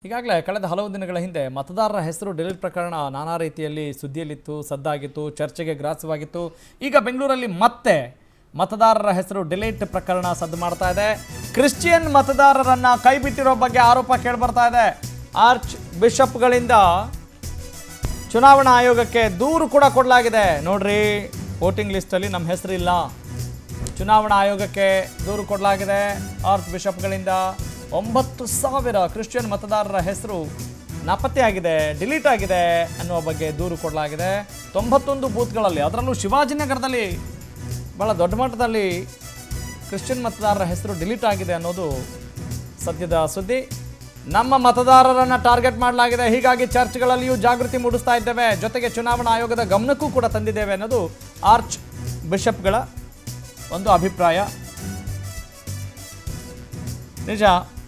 ಈಗಾಗಲೇ ಕಳೆದ ಹಲವು ದಿನಗಳ ಹಿಂದೆ ಮತದಾರರ ಹೆಸರು ಡಿಲೀಟ್ ಪ್ರಕರಣ ನಾನಾ ರೀತಿಯಲ್ಲಿ ಸುದ್ದಿಯಲ್ಲಿತ್ತು ಸದ್ದಾಗಿತ್ತು ಚರ್ಚೆಗೆ ಗ್ರಾಸವಾಗಿತ್ತು ಈಗ ಬೆಂಗಳೂರಲ್ಲಿ ಮತ್ತೆ ಮತದಾರರ ಹೆಸರು ಡಿಲೀಟ್ ಪ್ರಕರಣ ಸದ್ದು ಮಾಡ್ತಾ ಇದೆ ಕ್ರಿಶ್ಚಿಯನ್ ಮತದಾರರನ್ನ ಕೈಬಿಟ್ಟಿರೋ ಬಗ್ಗೆ ಆರೋಪ ಕೇಳಿಬರ್ತಾ ಇದೆ ಆರ್ಚ್ ಬಿಷಪ್ಗಳಿಂದ ಚುನಾವಣಾ ಆಯೋಗಕ್ಕೆ ದೂರು ಕೂಡ ಕೊಡಲಾಗಿದೆ ನೋಡ್ರಿ ವೋಟಿಂಗ್ ಲಿಸ್ಟಲ್ಲಿ ನಮ್ಮ ಹೆಸರಿಲ್ಲ ಚುನಾವಣಾ ಆಯೋಗಕ್ಕೆ ದೂರು ಕೊಡಲಾಗಿದೆ ಆರ್ಚ್ ಬಿಷಪ್ಗಳಿಂದ ಒಂಬತ್ತು ಸಾವಿರ ಕ್ರಿಶ್ಚಿಯನ್ ಮತದಾರರ ಹೆಸರು ನಾಪತ್ತೆಯಾಗಿದೆ ಡಿಲೀಟ್ ಆಗಿದೆ ಅನ್ನುವ ಬಗ್ಗೆ ದೂರು ಕೊಡಲಾಗಿದೆ ತೊಂಬತ್ತೊಂದು ಬೂತ್ಗಳಲ್ಲಿ ಅದರಲ್ಲೂ ಶಿವಾಜಿನಗರದಲ್ಲಿ ಭಾಳ ದೊಡ್ಡ ಮಟ್ಟದಲ್ಲಿ ಕ್ರಿಶ್ಚಿಯನ್ ಮತದಾರರ ಹೆಸರು ಡಿಲೀಟ್ ಆಗಿದೆ ಅನ್ನೋದು ಸದ್ಯದ ಸುದ್ದಿ ನಮ್ಮ ಮತದಾರರನ್ನ ಟಾರ್ಗೆಟ್ ಮಾಡಲಾಗಿದೆ ಹೀಗಾಗಿ ಚರ್ಚ್ಗಳಲ್ಲಿಯೂ ಜಾಗೃತಿ ಮೂಡಿಸ್ತಾ ಇದ್ದೇವೆ ಜೊತೆಗೆ ಚುನಾವಣಾ ಆಯೋಗದ ಗಮನಕ್ಕೂ ಕೂಡ ತಂದಿದ್ದೇವೆ ಅನ್ನೋದು ಆರ್ಚ್ ಬಿಷಪ್ಗಳ ಒಂದು ಅಭಿಪ್ರಾಯ ನಿಜ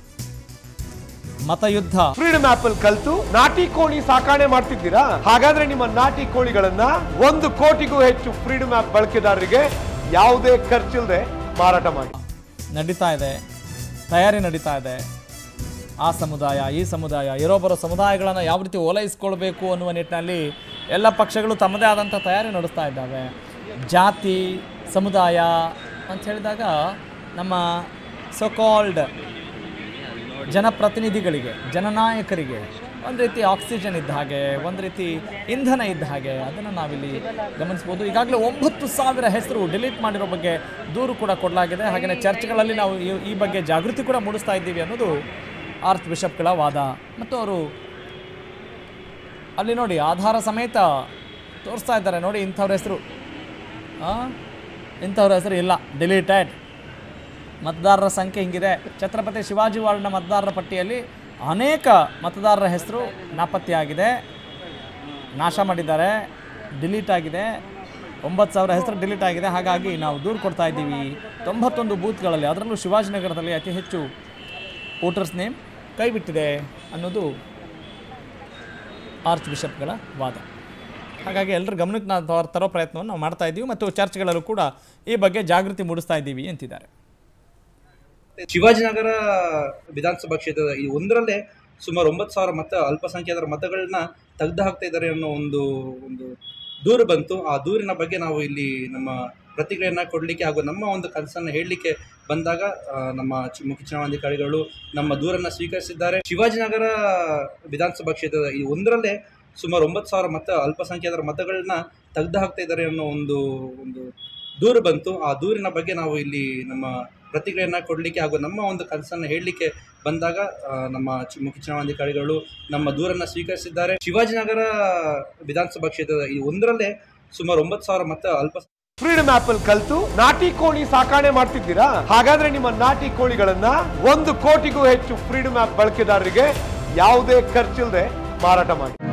ಮತಯುದ್ಧ ಫ್ರೀಡಮ್ ಆಪ್ ಅಲ್ಲಿ ಕಲ್ತು ನಾಟಿ ಕೋಳಿ ಸಾಕಾಣೆ ಮಾಡ್ತಿದ್ದೀರಾ ಹಾಗಾದ್ರೆ ನಿಮ್ಮ ನಾಟಿ ಕೋಳಿಗಳನ್ನ ಒಂದು ಕೋಟಿಗೂ ಹೆಚ್ಚು ಫ್ರೀಡಮ್ ಆಪ್ ಬಳಕೆದಾರರಿಗೆ ಯಾವುದೇ ಖರ್ಚಿಲ್ಲದೆ ಮಾರಾಟ ಮಾಡಿ ನಡೀತಾ ಇದೆ ತಯಾರಿ ನಡೀತಾ ಇದೆ ಆ ಸಮುದಾಯ ಈ ಸಮುದಾಯ ಇರೋಬರೋ ಸಮುದಾಯಗಳನ್ನು ಯಾವ ರೀತಿ ಓಲೈಸ್ಕೊಳ್ಬೇಕು ಅನ್ನುವ ನಿಟ್ಟಿನಲ್ಲಿ ಎಲ್ಲ ಪಕ್ಷಗಳು ತಮ್ಮದೇ ಆದಂಥ ತಯಾರಿ ನಡೆಸ್ತಾ ಇದ್ದಾವೆ ಜಾತಿ ಸಮುದಾಯ ಅಂತ ಹೇಳಿದಾಗ ನಮ್ಮ ಸೊಕಾಲ್ಡ್ ಜನಪ್ರತಿನಿಧಿಗಳಿಗೆ ಜನನಾಯಕರಿಗೆ ಒಂದು ರೀತಿ ಆಕ್ಸಿಜನ್ ಇದ್ದ ಹಾಗೆ ಒಂದು ರೀತಿ ಇಂಧನ ಇದ್ದ ಹಾಗೆ ಅದನ್ನು ನಾವಿಲ್ಲಿ ಗಮನಿಸ್ಬೋದು ಈಗಾಗಲೇ ಒಂಬತ್ತು ಸಾವಿರ ಹೆಸರು ಡಿಲೀಟ್ ಮಾಡಿರೋ ಬಗ್ಗೆ ದೂರು ಕೂಡ ಕೊಡಲಾಗಿದೆ ಹಾಗೆಯೇ ಚರ್ಚ್ಗಳಲ್ಲಿ ನಾವು ಈ- ಈ ಬಗ್ಗೆ ಜಾಗೃತಿ ಕೂಡ ಮೂಡಿಸ್ತಾ ಇದ್ದೀವಿ ಅನ್ನೋದು ಆರ್ಚ್ ಬಿಷಪ್ಗಳ ವಾದ ಮತ್ತು ಅವರು ಅಲ್ಲಿ ನೋಡಿ ಆಧಾರ ಸಮೇತ ತೋರಿಸ್ತಾ ಇದ್ದಾರೆ ನೋಡಿ ಇಂಥವ್ರ ಹೆಸರು ಇಂಥವ್ರ ಹೆಸರು ಇಲ್ಲ ಡಿಲೀಟೆಡ್ ಮತದಾರರ ಸಂಖ್ಯೆ ಹಿಂಗಿದೆ ಛತ್ರಪತಿ ಶಿವಾಜಿ ವಾರ್ಡ್ನ ಮತದಾರರ ಪಟ್ಟಿಯಲ್ಲಿ ಅನೇಕ ಮತದಾರರ ಹೆಸರು ನಾಪತ್ತೆಯಾಗಿದೆ ನಾಶ ಮಾಡಿದ್ದಾರೆ ಡಿಲೀಟ್ ಆಗಿದೆ ಒಂಬತ್ತು ಸಾವಿರ ಹೆಸರು ಡಿಲೀಟ್ ಆಗಿದೆ ಹಾಗಾಗಿ ನಾವು ದೂರು ಕೊಡ್ತಾ ಇದ್ದೀವಿ ತೊಂಬತ್ತೊಂದು ಬೂತ್ಗಳಲ್ಲಿ ಅದರಲ್ಲೂ ಶಿವಾಜಿನಗರದಲ್ಲಿ ಅತಿ ಹೆಚ್ಚು ವೋಟರ್ಸ್ ನೇಮ್ ಕೈಬಿಟ್ಟಿದೆ ಅನ್ನೋದು ಆರ್ಚ್ ಬಿಷಪ್ಗಳ ವಾದ ಹಾಗಾಗಿ ಎಲ್ಲರ ಗಮನಕ್ಕೆ ನಾವು ತರ- ತರೋ ಪ್ರಯತ್ನವನ್ನು ನಾವು ಮಾಡ್ತಾ ಇದ್ದೀವಿ ಮತ್ತು ಚರ್ಚ್ಗಳಲ್ಲೂ ಕೂಡ ಈ ಬಗ್ಗೆ ಜಾಗೃತಿ ಮೂಡಿಸ್ತಾ ಇದ್ದೀವಿ ಅಂತಿದ್ದಾರೆ ಶಿವಾಜಿನಗರ ವಿಧಾನಸಭಾ ಕ್ಷೇತ್ರದ ಈ ಒಂದರಲ್ಲೇ ಸುಮಾರು ಒಂಬತ್ತು ಸಾವಿರ ಮತ ಅಲ್ಪಸಂಖ್ಯಾತರ ಮತಗಳನ್ನ ತೆಗೆದು ಹಾಕ್ತಾ ಇದ್ದಾರೆ ಅನ್ನೋ ಒಂದು ಒಂದು ದೂರು ಬಂತು ಆ ದೂರಿನ ಬಗ್ಗೆ ನಾವು ಇಲ್ಲಿ ನಮ್ಮ ಪ್ರತಿಕ್ರಿಯೆಯನ್ನ ಕೊಡಲಿಕ್ಕೆ ಹಾಗೂ ನಮ್ಮ ಒಂದು ಕನಸನ್ನು ಹೇಳಲಿಕ್ಕೆ ಬಂದಾಗ ಆ, ನಮ್ಮ ಚು- ಮುಖ್ಯ ಚುನಾವಣಾಧಿಕಾರಿಗಳು ನಮ್ಮ ದೂರನ್ನು ಸ್ವೀಕರಿಸಿದ್ದಾರೆ ಶಿವಾಜಿನಗರ ವಿಧಾನಸಭಾ ಕ್ಷೇತ್ರದ ಈ ಒಂದರಲ್ಲೇ ಸುಮಾರು ಒಂಬತ್ತು ಸಾವಿರ ಮತ ಅಲ್ಪಸಂಖ್ಯಾತರ ಮತಗಳನ್ನ ತೆಗೆದು ಹಾಕ್ತಾ ಇದ್ದಾರೆ ಅನ್ನೋ ಒಂದು ಒಂದು ದೂರು ಬಂತು ಆ ದೂರಿನ ಬಗ್ಗೆ ನಾವು ಇಲ್ಲಿ ನಮ್ಮ ಪ್ರತಿಕ್ರಿಯೆಯನ್ನ ಕೊಡಲಿಕ್ಕೆ ಹಾಗೂ ನಮ್ಮ ಒಂದು ಕನಸನ್ನು ಹೇಳಲಿಕ್ಕೆ ಬಂದಾಗ ಆ, ನಮ್ಮ ಚು- ಮುಖ್ಯ ಚುನಾವಣಾಧಿಕಾರಿಗಳು ನಮ್ಮ ದೂರನ್ನು ಸ್ವೀಕರಿಸಿದ್ದಾರೆ ಶಿವಾಜಿನಗರ ವಿಧಾನಸಭಾ ಕ್ಷೇತ್ರದ ಈ ಒಂದರಲ್ಲೇ ಸುಮಾರು ಒಂಬತ್ತು ಸಾವಿರ ಮತ ಅಲ್ಪ ಫ್ರೀಡಮ್ ಆಪ್ ಅಲ್ಲಿ ಕಲ್ತು ನಾಟಿ ಕೋಳಿ ಸಾಕಾಣೆ ಮಾಡ್ತಿದ್ದೀರಾ ಹಾಗಾದ್ರೆ ನಿಮ್ಮ ನಾಟಿ ಕೋಳಿಗಳನ್ನ ಒಂದು ಕೋಟಿಗೂ ಹೆಚ್ಚು ಫ್ರೀಡಮ್ ಆಪ್ ಬಳಕೆದಾರರಿಗೆ ಯಾವುದೇ ಖರ್ಚಿಲ್ಲದೆ ಮಾರಾಟ ಮಾಡಿ